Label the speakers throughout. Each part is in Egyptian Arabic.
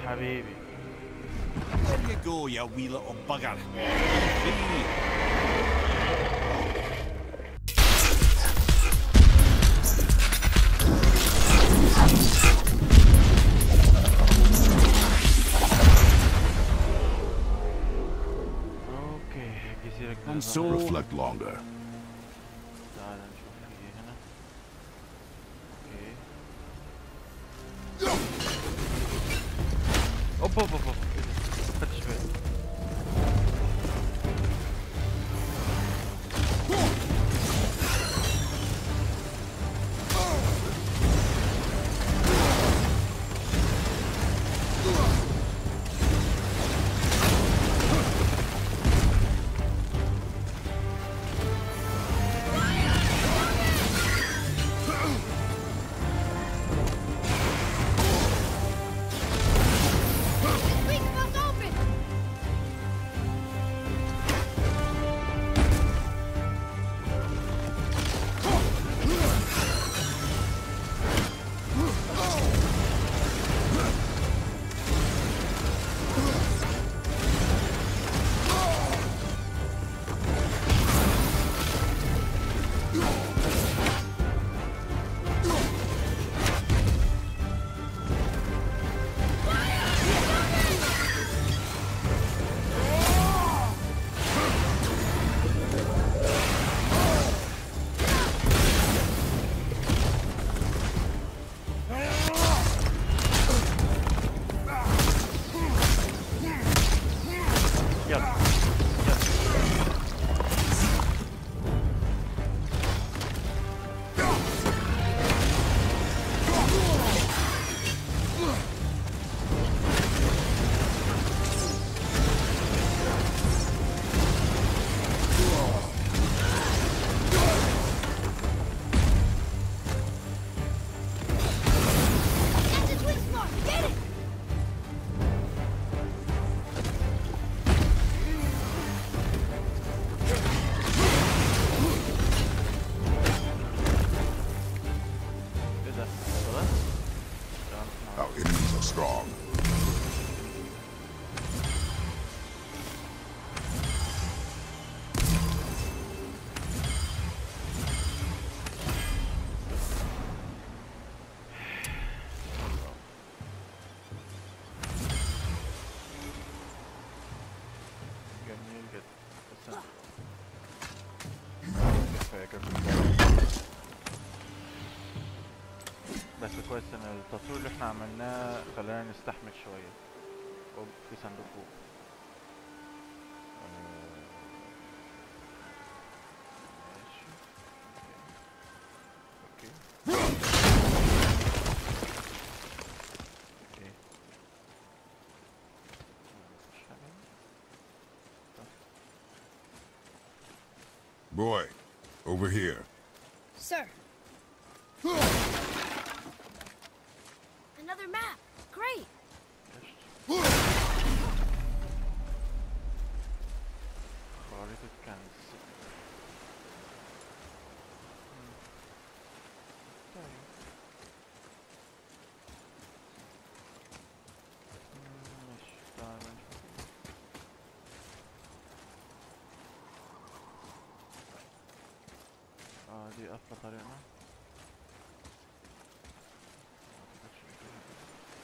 Speaker 1: حبيبي
Speaker 2: There you go, you wee little bugger. Free.
Speaker 1: اوكي جزيرة
Speaker 2: And
Speaker 1: جديدة
Speaker 2: so,
Speaker 3: Reflect longer.
Speaker 1: تعال نشوف في إيه هنا اوكي اوب اوب اوب اوب إيه ده؟ ما خدتش بالي
Speaker 4: Wings must open!
Speaker 1: يلا
Speaker 4: That's its wing mark! Get it!
Speaker 1: ايه ده خلاص تعال نسمع.
Speaker 3: Our enemies are strong.
Speaker 1: جميل جدا بس أنا- كفاية كفاية بس كويس ان التصوير اللي احنا عملناه خلانا نستحمل شوية أوب في صندوق فوق آه، ماشي اوكي اوكي مفيش حاجة.
Speaker 3: Boy, over here.
Speaker 4: Sir. Another map! Great!
Speaker 1: خارطة كنز مم. طيب مم، ماشي تعال نشوف اه دي قافلة طريقنا معتقدش إن فيها كده.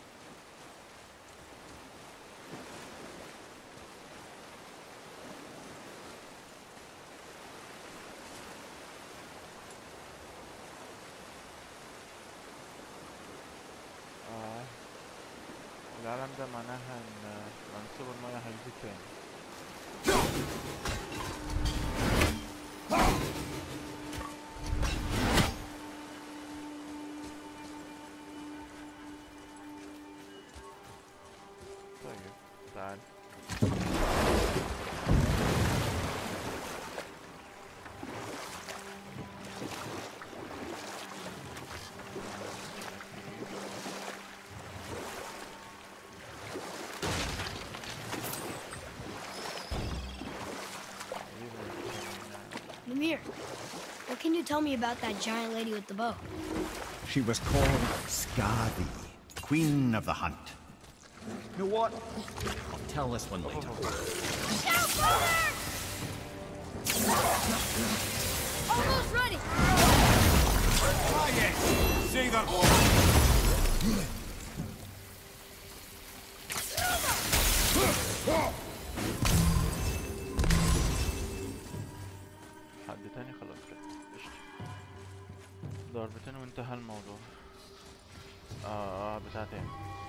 Speaker 1: آه. العالم ده معناها ان منسوب المياه هيزيد تاني طيب تعال
Speaker 4: Lemire, what can you tell me about that giant lady with the bow?
Speaker 5: She was called Skadi, Queen of the Hunt. You know what? I'll tell this one later.
Speaker 4: Almost ready.
Speaker 2: Ah, yes. Sailor boy.
Speaker 1: حد تاني خلاص كده قشطة ضربتين وانتهى الموضوع اه اه بتاع تاني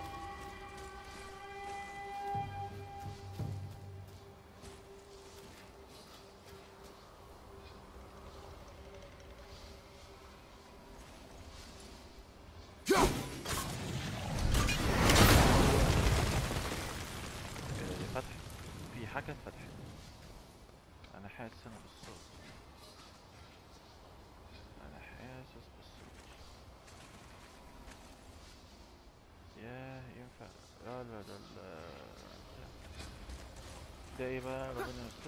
Speaker 1: كده دي فتح في حاجة اتفتحت انا حاسس انا بالصوت انا حاسس بالصوت ياه ينفع لا لا لا لا ده ايه بقى ربنا يستر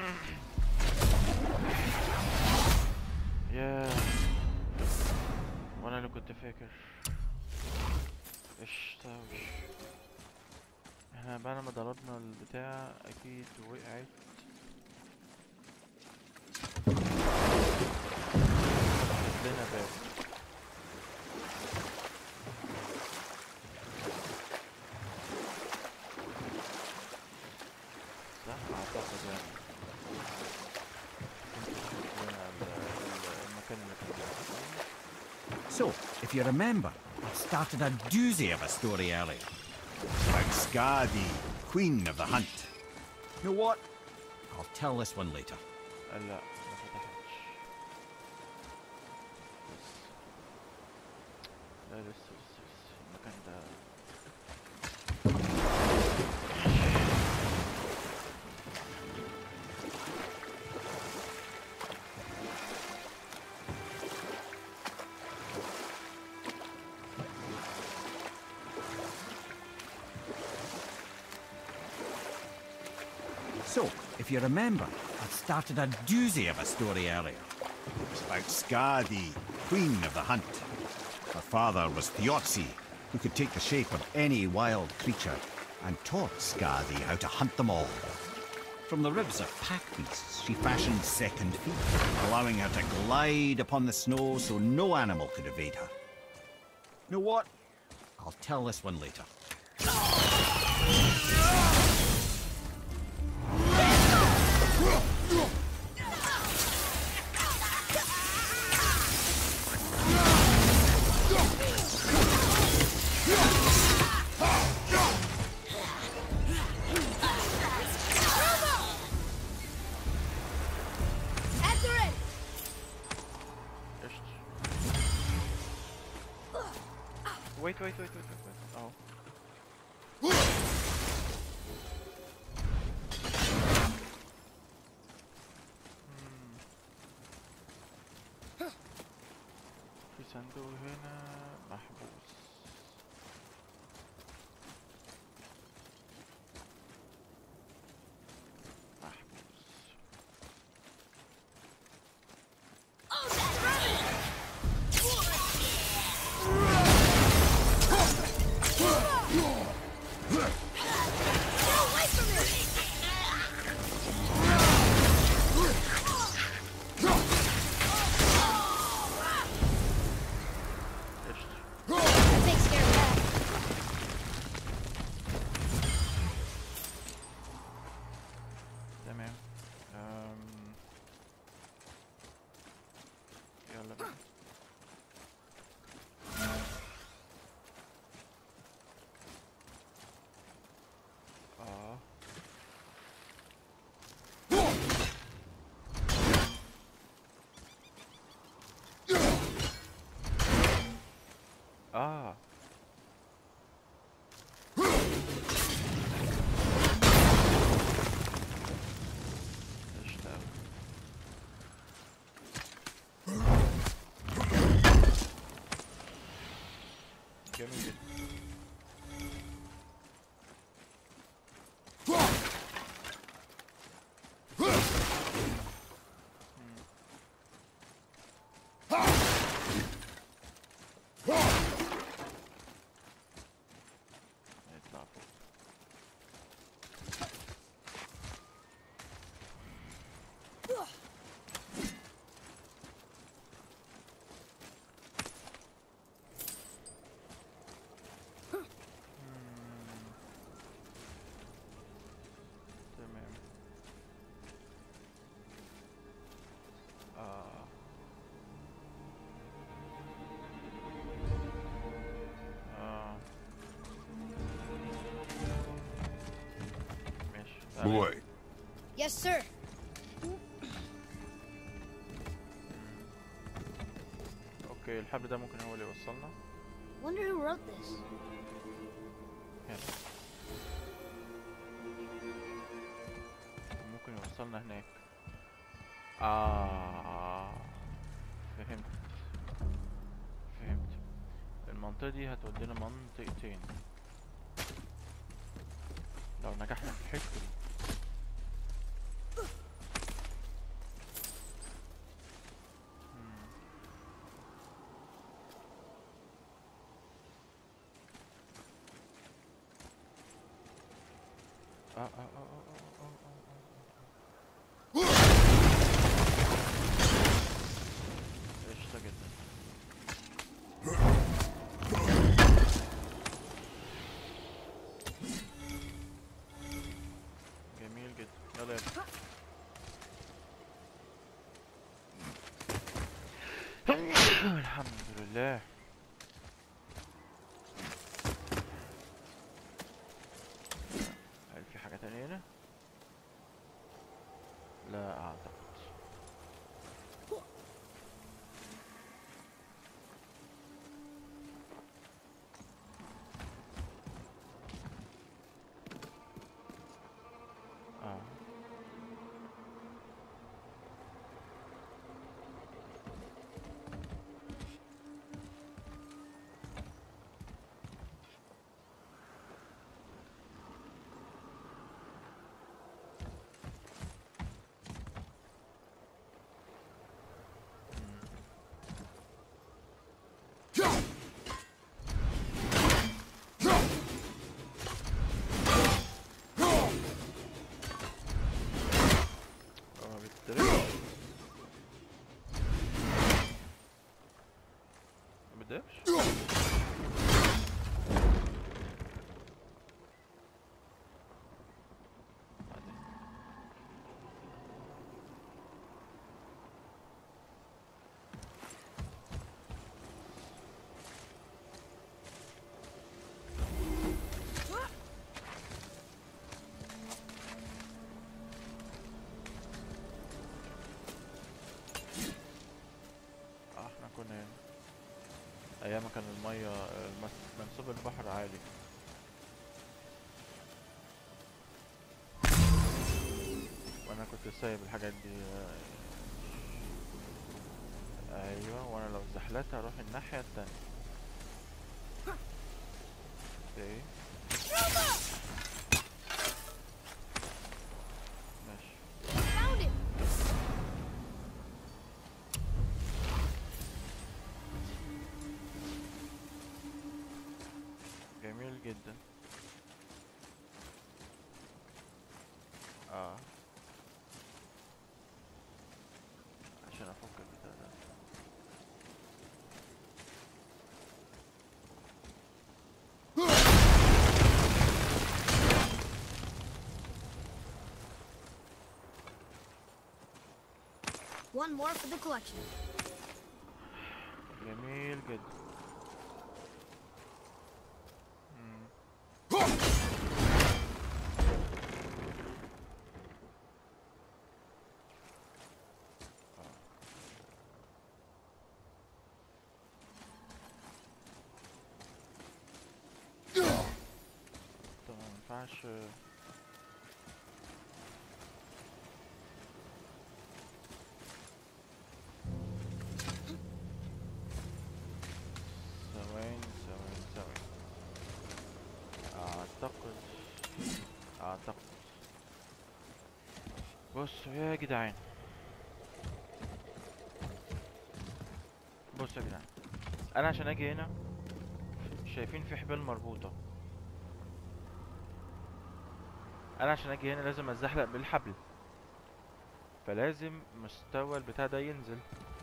Speaker 1: ياه وانا اللي كنت فاكر ايش طاوش احنا بعد ما ضربنا البتاع اكيد وقعت لنا باب صح اعتقد يعني كنت شفت لنا ال- ال- المكان اللي كان فيه.
Speaker 5: So, if you remember, I started a doozy of a story earlier.
Speaker 2: About Skadi, queen of the hunt.
Speaker 5: You know what? I'll tell this one later.
Speaker 1: قال لا ما فتحتش بس لا لسه لسه لسه المكان ده
Speaker 5: So, if you remember, I started a doozy of a story earlier.
Speaker 2: It's about Skadi, queen of the hunt. Her father was Thiotzi, who could take the shape of any wild creature, and taught Skadi how to hunt them all.
Speaker 5: From the ribs of pack beasts,
Speaker 2: She fashioned second feet, allowing her to glide upon the snow so no animal could evade her.
Speaker 5: you know what? I'll tell this one later.
Speaker 4: After it.
Speaker 1: قشطة ويت ويت ويت ويت ويت اهو مم. في صندوق هنا محبوس محبوس قشطة
Speaker 4: That takes care of that.
Speaker 1: تمام أم... يلا بينا اه اه قشطة أوي. جميل جدا يطلع فوق
Speaker 3: boy.
Speaker 4: Yes, sir.
Speaker 1: اوكي الحبل ده ممكن هو اللي يوصلنا
Speaker 4: Wonder who wrote this.
Speaker 1: هنا ممكن يوصلنا هناك آه فهمت فهمت المنطقة دي هتودينا منطقتين لو نجحنا في الحتة دي مم. آه آه آه آه آه آه آه آه. قشطة جدا جميل جدا يلا يا ابني. الحمد لله هل في حاجة تانية هنا؟ لا أعتقد آه اه بتدرس ما بدأش بعدين. اه احنا كنا هنا ايام ما كان المية المس- منسوب البحر عالي وانا كنت سايب الحاجات دي آه، ايوه وانا لو زحلت هروح الناحية التانية اوكي ماشي
Speaker 4: Found it.
Speaker 1: جميل جدا اه عشان افك البتاع ده
Speaker 4: One more for the collection.
Speaker 1: جميل جدا مم. طبعا ما ينفعش ثواني ثواني ثواني اعتقد اعتقد بصوا يا جدعان بصوا يا جدعان انا عشان اجي هنا شايفين في حبال مربوطة انا عشان اجي هنا لازم اتزحلق بالحبل فلازم مستوى البتاع ده ينزل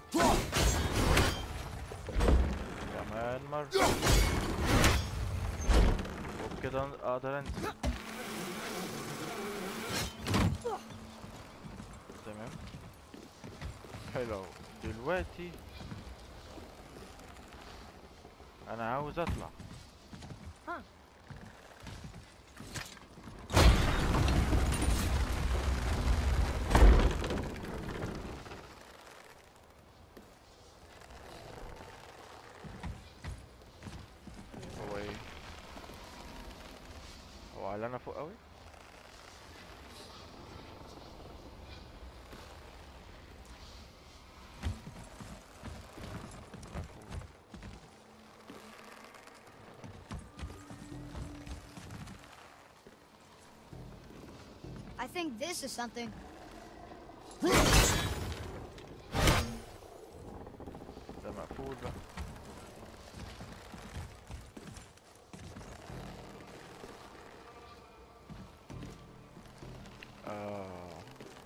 Speaker 1: كمان مرة وبكده اقدر انزل تمام حلو أوي. دلوقتي انا عاوز اطلع
Speaker 4: Huh.
Speaker 1: وعلى فوق قوي
Speaker 4: I think this is something.
Speaker 1: ده مقفول بقى آه.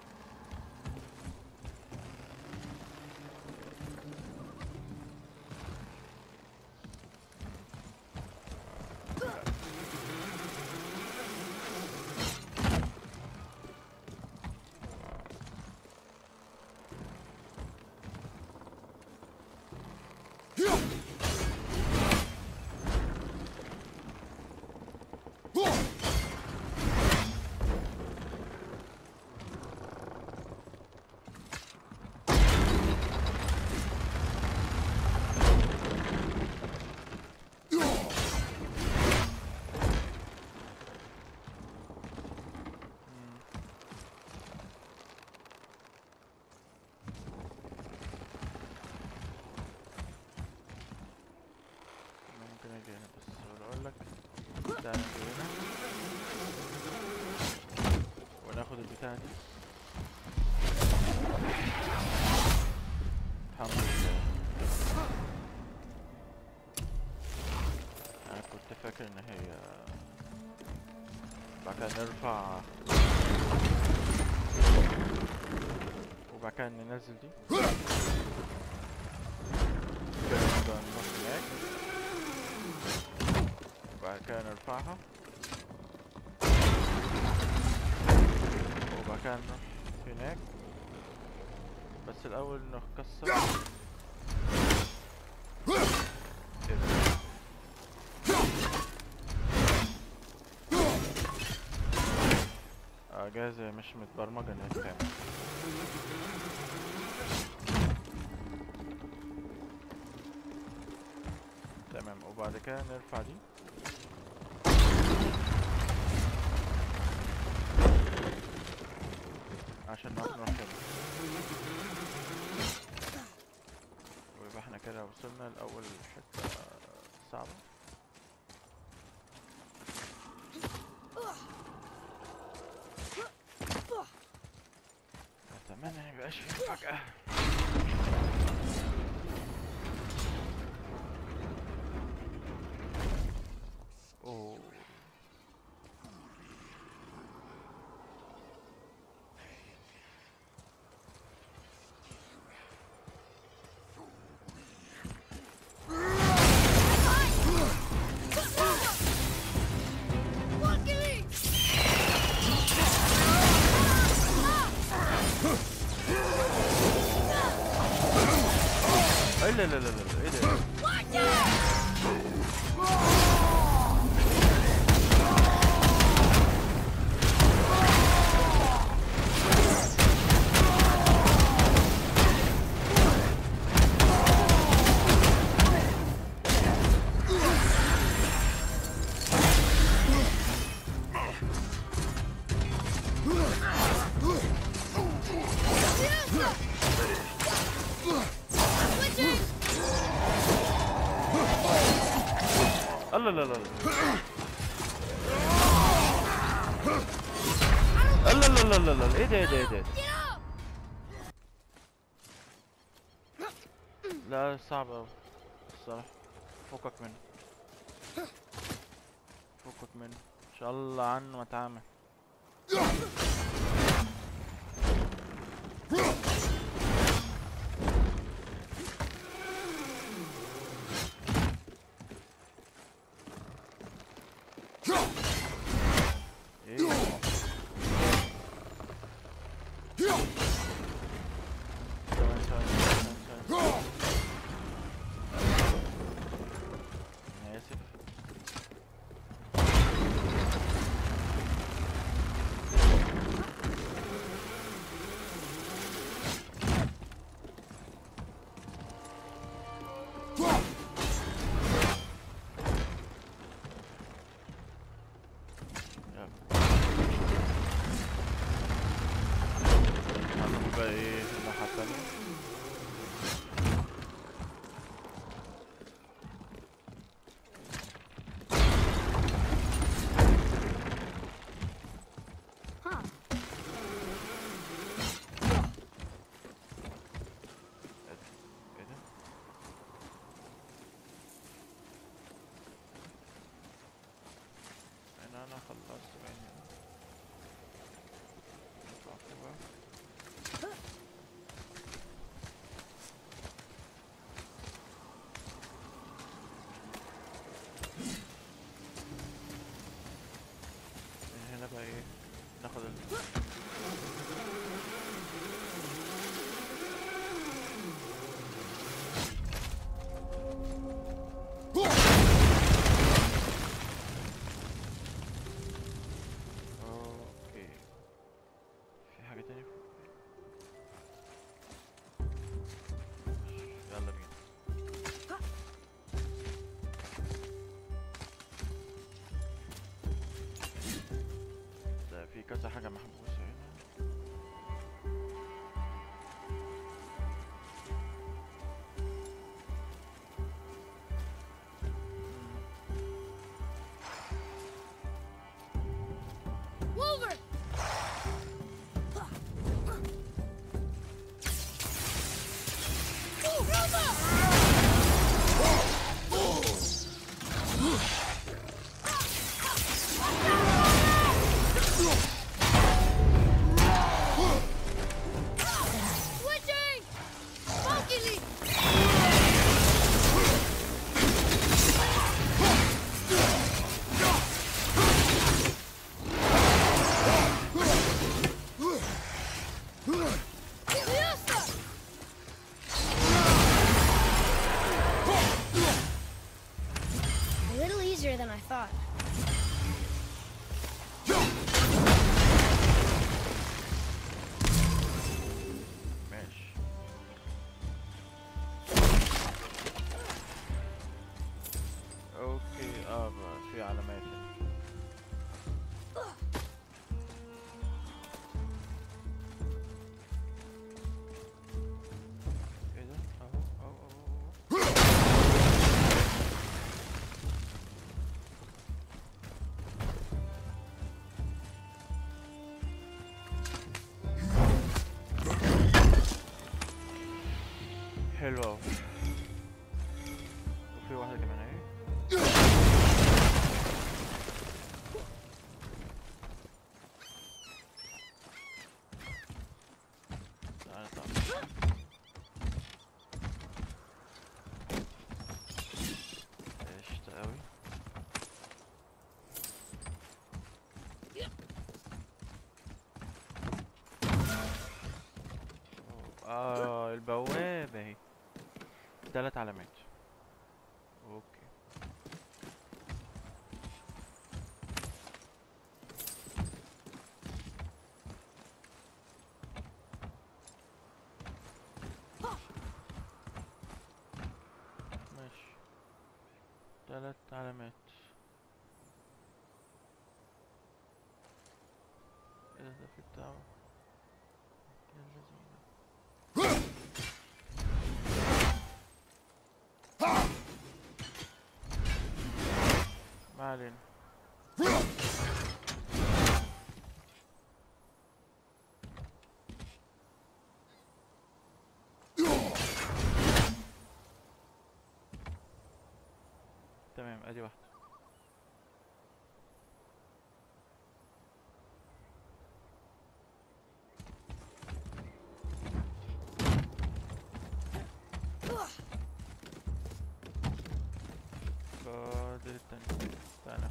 Speaker 1: ممكن اجي هنا بس اقول لك تعالى نجي هنا وناخد البتاعة دي الحمد لله انا كنت فاكر ان هي بعد كده نرفع وبعد كده ننزل دي كده نبدأ نروح هناك وبعد كده نرفعها وبعد كده نروح هناك بس الأول نكسر ال- اه جاهزة مش متبرمجة انها تتعمل تمام وبعد كده نرفع دي عشان نروح نروح هنا ويبقى احنا كده وصلنا لأول حتة صعبة أتمنى ميبقاش فيه فجأة أوه ايه لا لا لا لا ايه ده الله لا لا لا الله لا لا لا لا ايه ده ايه ده ايه ده لا صعب اوي الصراحة فكك منه فكك منه ان شاء الله عنه ما اتعامل ايه ثواني ثواني ثواني ثواني انا اسف
Speaker 4: easier than I thought.
Speaker 1: ماشي اوكي اه بقى في علامات هنا. ايه ده اهو اهو اهو اهو حلو اهو وفي واحدة كمان اهي تعالى تعالى قشطة اوي اه البوابة اهي تلات علامات اوكي ماشي تلات علامات ايه ده ده في بتاع يا اللذينة. ما علينا تمام ادي واحدة فاضل التانية استنى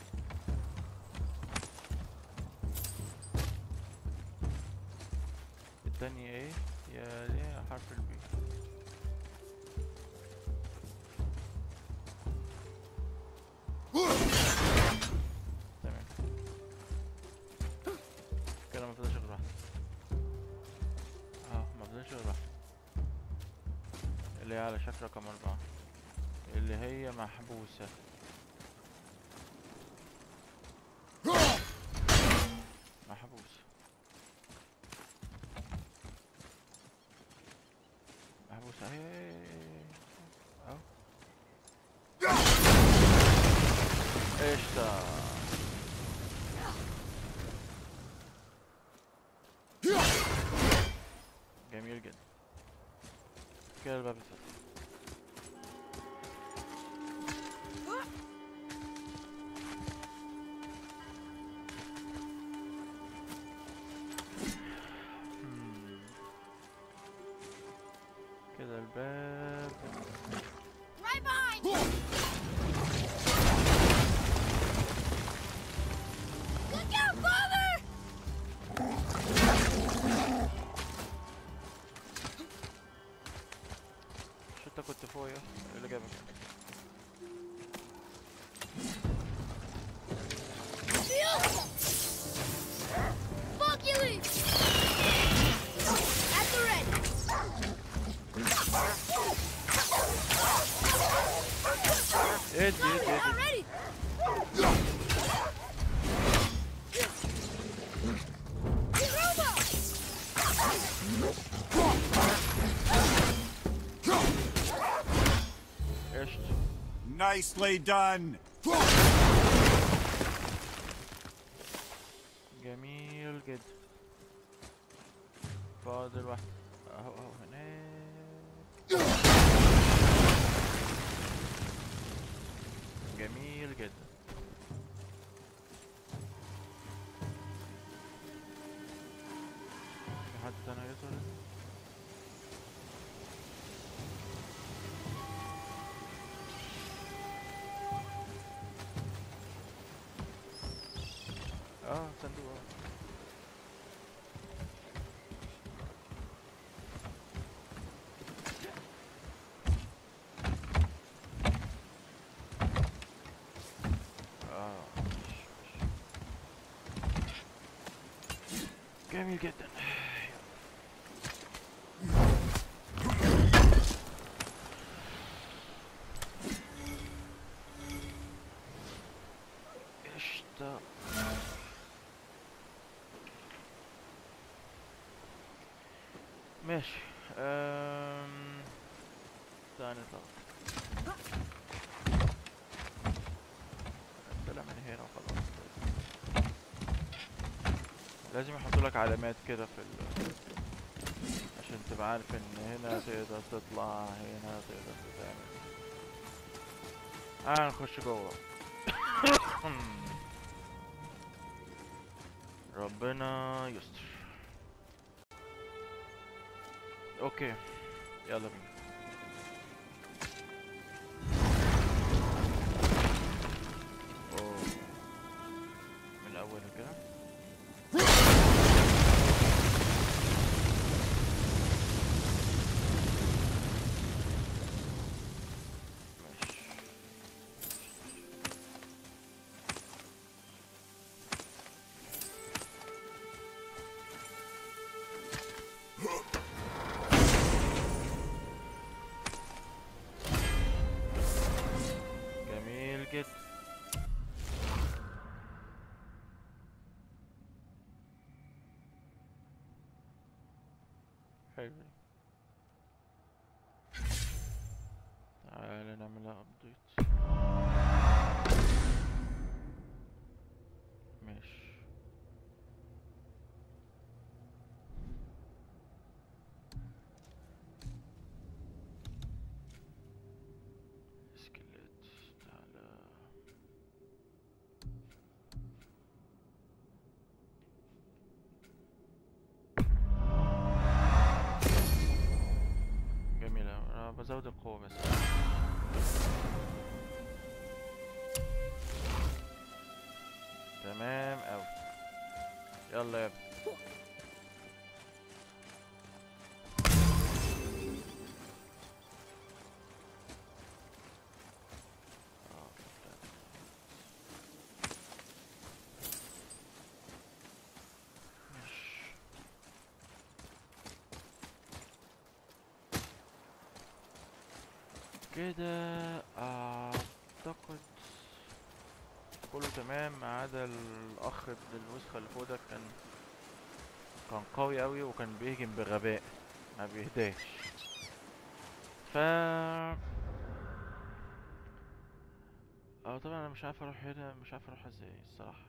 Speaker 1: التانية ايه يا ليها حرف البي تمام كده ما فضلش غير واحدة اه ما فضلش غير واحدة اللي هي على شكل رقم أربعة اللي هي محبوسة محبوسة محبوسة اهي اهو قشطة جميل جدا كده الباب اتفتح Hmm. كده الباب
Speaker 4: Right behind you! Look out, father!
Speaker 1: مش انت كنت فوقيا ايه اللي جابك
Speaker 4: Fuck you, leave! At the ready!
Speaker 1: ادي ادي
Speaker 4: Not
Speaker 1: ادي
Speaker 4: ready! Robo!
Speaker 1: قشطة
Speaker 2: Nicely done.
Speaker 1: جميل جدا فاضل واحد اهو اهو هناك جميل جدا في حد تاني هيظهر هنا؟ اه صندوق اه جميل جدا قشطة ماشي أم... تعال نطلع طلع من هنا وخلاص لازم يحطوا لك علامات كده في ال... عشان تبقى عارف ان هنا تقدر تطلع هنا تقدر تعمل آه نخش جوه ربنا يستر اوكي يلا بينا أوه. من الاول كده ماشي جميل جدا حلو تعالى نعملها ابديت ماشي سكلت تعالى جميل أوي. انا بزود القوة بس تمام اوي يلا يا ابني آه، لا. ماشي. كده اعتقد كله تمام ما عدا الاخ ابن الوسخه اللي فوق ده كان كان قوي قوي وكان بيهجم بغباء ما بيهداش ف اه طبعا انا مش عارف اروح هنا مش عارف اروح ازاي الصراحه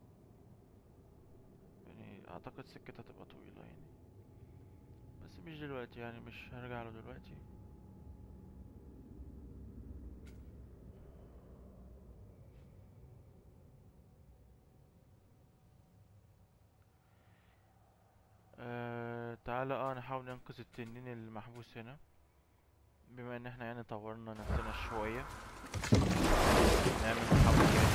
Speaker 1: يعني اعتقد سكتها هتبقى طويله يعني بس مش دلوقتي يعني مش هرجع له دلوقتي آه تعالى اه نحاول ننقذ التنين المحبوس هنا بما ان احنا يعني طورنا نفسنا شوية نعمل محاولة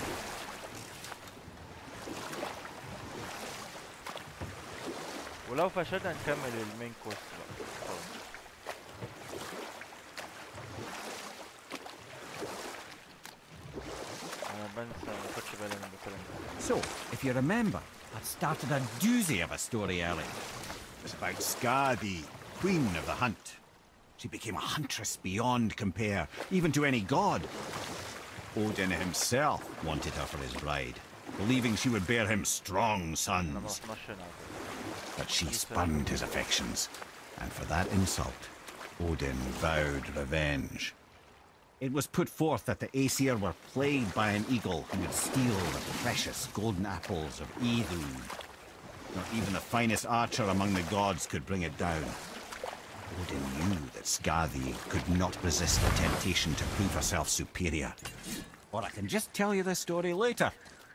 Speaker 1: ولو فشلنا نكمل المين كويست بقى خلاص انا بنسى ما خدش بالي من الكلام ده
Speaker 5: So, if you remember, I'd started a doozy of a story earlier.
Speaker 2: It's about Skadi, queen of the hunt. She became a huntress beyond compare, even to any god. Odin himself wanted her for his bride, believing she would bear him strong
Speaker 1: انا ما
Speaker 2: sons.
Speaker 1: رحناش هنا على فكرة.
Speaker 2: But she spurned his affections, and for that insult, Odin vowed revenge. It was put forth that the Aesir were plagued by an eagle who would steal the precious golden apples of Idun. Not even the finest archer among the gods could bring it down. Odin knew that Skadi could not resist the temptation to prove herself superior.
Speaker 5: Or I can just tell you the story later.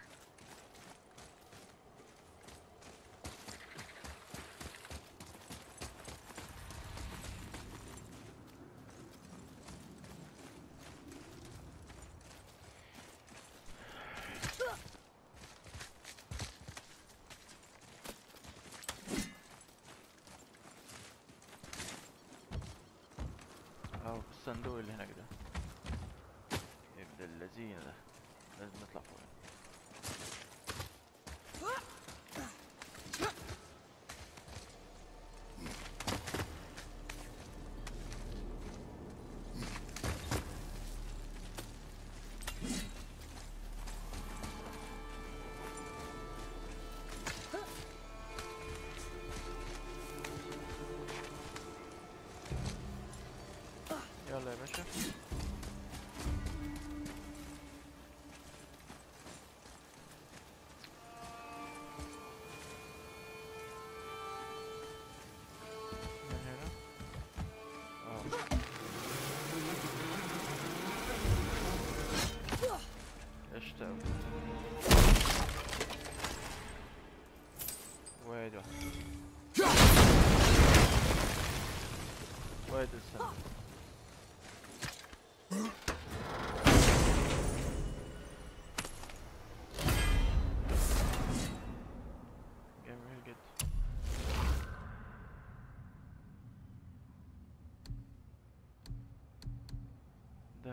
Speaker 1: اهو الصندوق اللي هناك ده ابن اللذين ده لازم نطلع فوق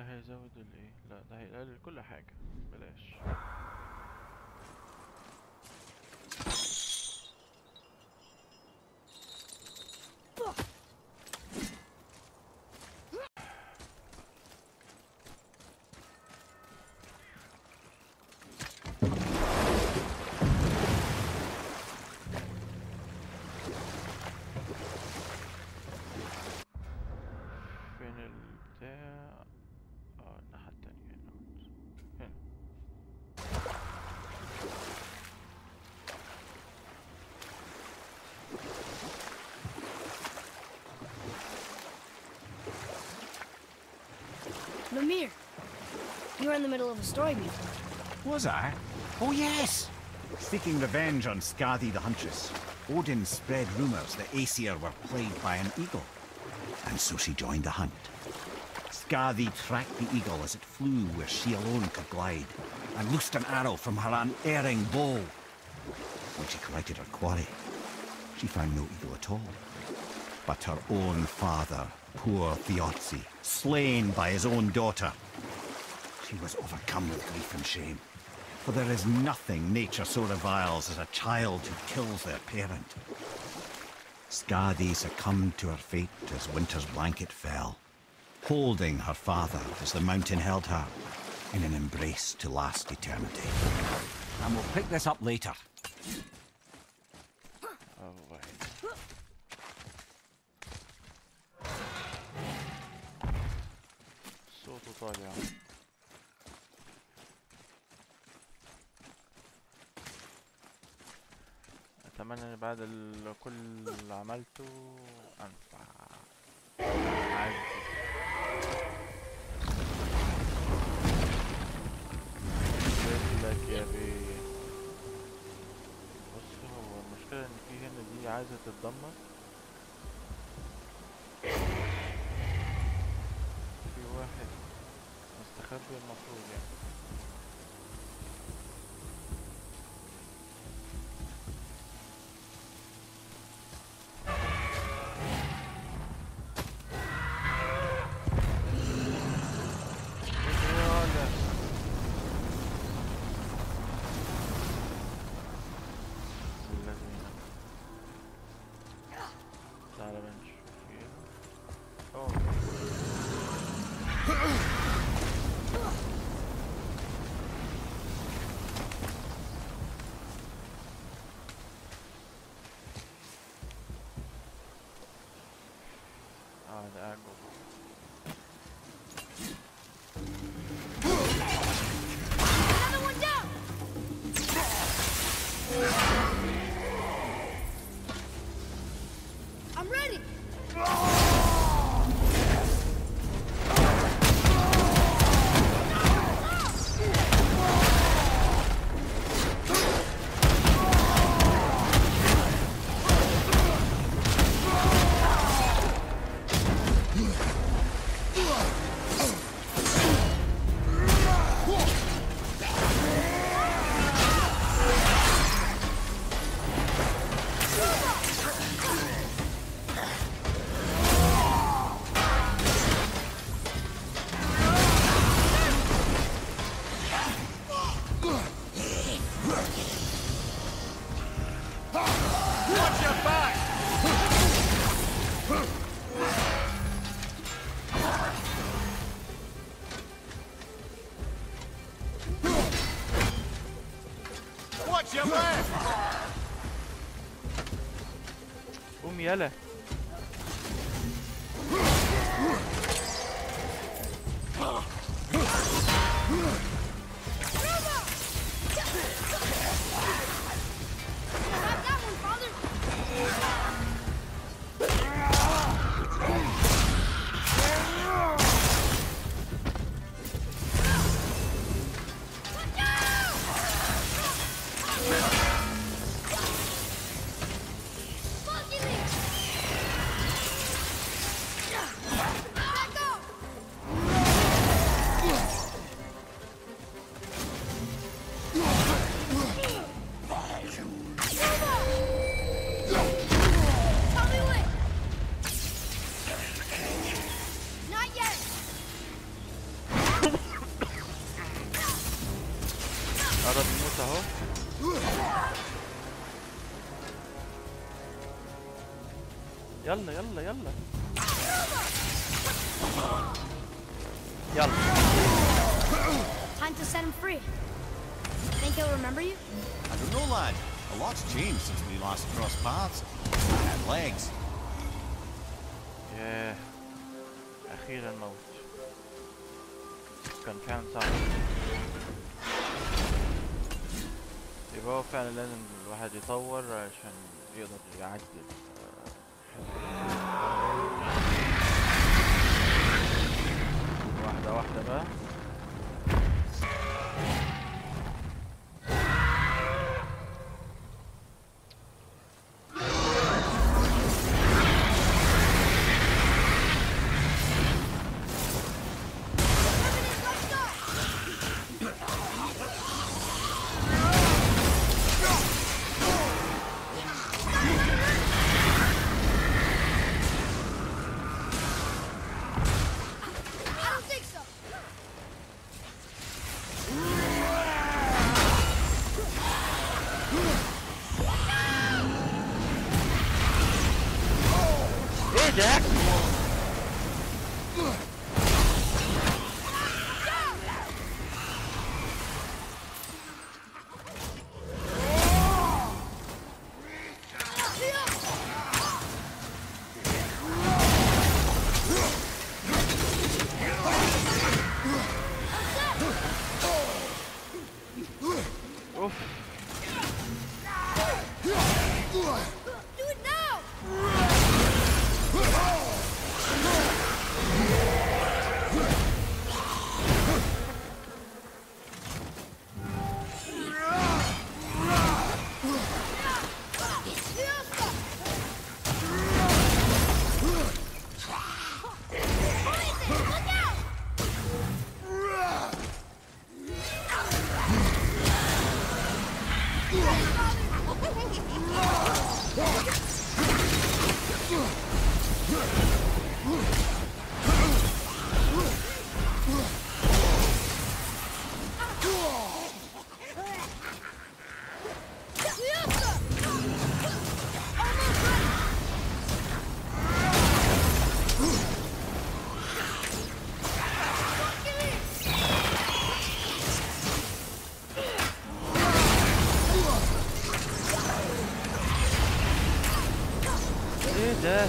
Speaker 1: ده هيزود الايه لا ده هيقلل كل حاجة بلاش فين البتاع اه الناحية التانية هنا اهوت. هنا
Speaker 4: Mimir, you were in the middle of a story before.
Speaker 2: Was I? Oh, yes! Seeking revenge on Skadi the Huntress, Odin spread rumours that Aesir were plagued by an eagle. And so she joined the hunt. Skadi tracked the eagle as it flew where she alone could glide, and loosed an arrow from her unerring bow. When she collected her quarry, she found no eagle at all. But her own father, poor Thiotzi, slain by his own daughter. She was overcome with grief and shame. For there is nothing nature so reviles as a child who kills their parent. Skadi succumbed to her fate as winter's blanket fell, holding her father as the mountain held her in an embrace to last eternity.
Speaker 5: And we'll pick this up later.
Speaker 1: alright صوته طالع اتمنى ان بعد ال- كل اللي عملته انفع عادي لك يا بيه بص هو المشكلة ان في هنا دي عايزة تتدمر في واحد مستخبي المفروض يعني يلا. اللذينة. تعالى بقى نشوف في ايه اوه اه ده قاعد جوه
Speaker 4: Another one down! I'm ready!
Speaker 1: قوم يلا
Speaker 4: Have that one, father! Monkey leap!
Speaker 1: قرب يموت اهو يلا يلا يلا يلا
Speaker 4: Time to set him free. Think he'll remember you?
Speaker 2: I don't know, lad. A lot's changed since we last crossed paths. I had legs.
Speaker 1: ياه اخيرا موت كان فعلا صعب يبقى هو فعلا لازم الواحد يطور عشان يقدر يعدي واحدة واحدة بقى
Speaker 4: I don't think so.
Speaker 1: ايه ده؟ اوف
Speaker 4: Do it now! Look out!
Speaker 1: ايه ده؟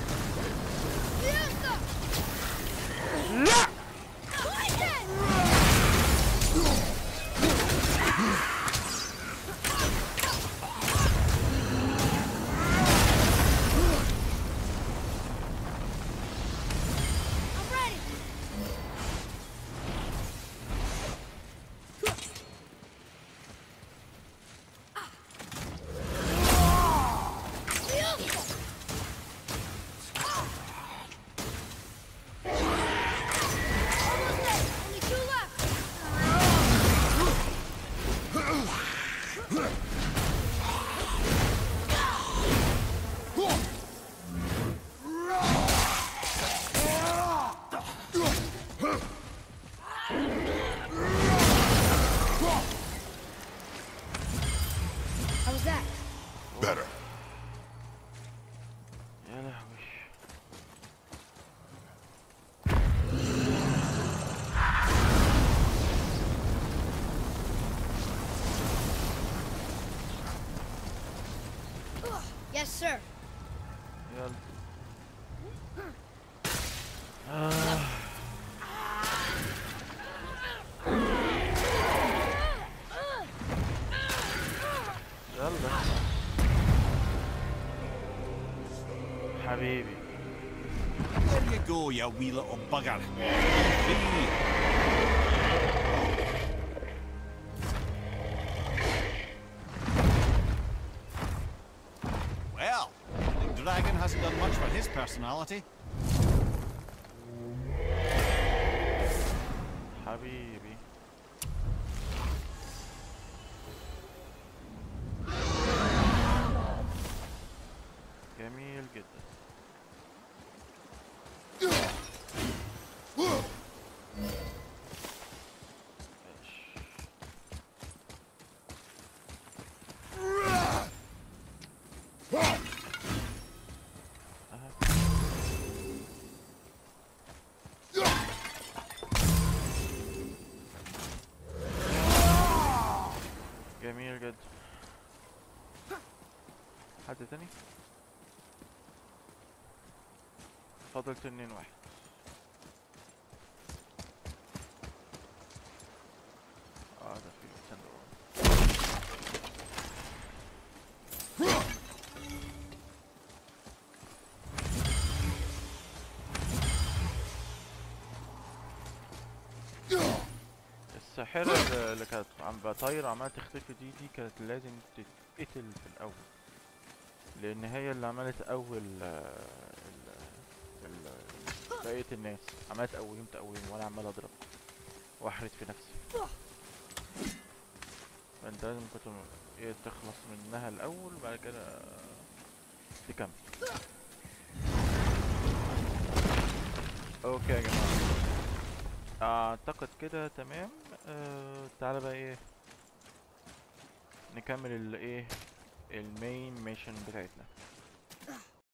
Speaker 4: لا! I'm ready. Almost there. Only two left. How was that?
Speaker 3: Better.
Speaker 1: يا لهوي
Speaker 4: Yes, sir.
Speaker 1: يلا آه. يلا حبيبي
Speaker 2: There you go, you wee little bugger. Free. Well, the dragon hasn't done much for his personality.
Speaker 1: حبيبي جميل جدا ماشي. حد تاني فاضل تنين واحد اه ده في صندوق الساحرة اللي- اللي كانت عم بطايرة عمالة تختفي دي دي كانت لازم تتقتل في الأول لأن هي اللي عمالة تقول آه، ال- ال- بقية الناس عمالة تقويهم تقويهم وأنا عمال أضرب وأحرد في نفسي فأنت لازم كنت م- إيه تخلص منها الأول وبعد كده تكمل أوكي يا جماعة اعتقد كده تمام آه تعالى بقى ايه نكمل الايه المين ميشن بتاعتنا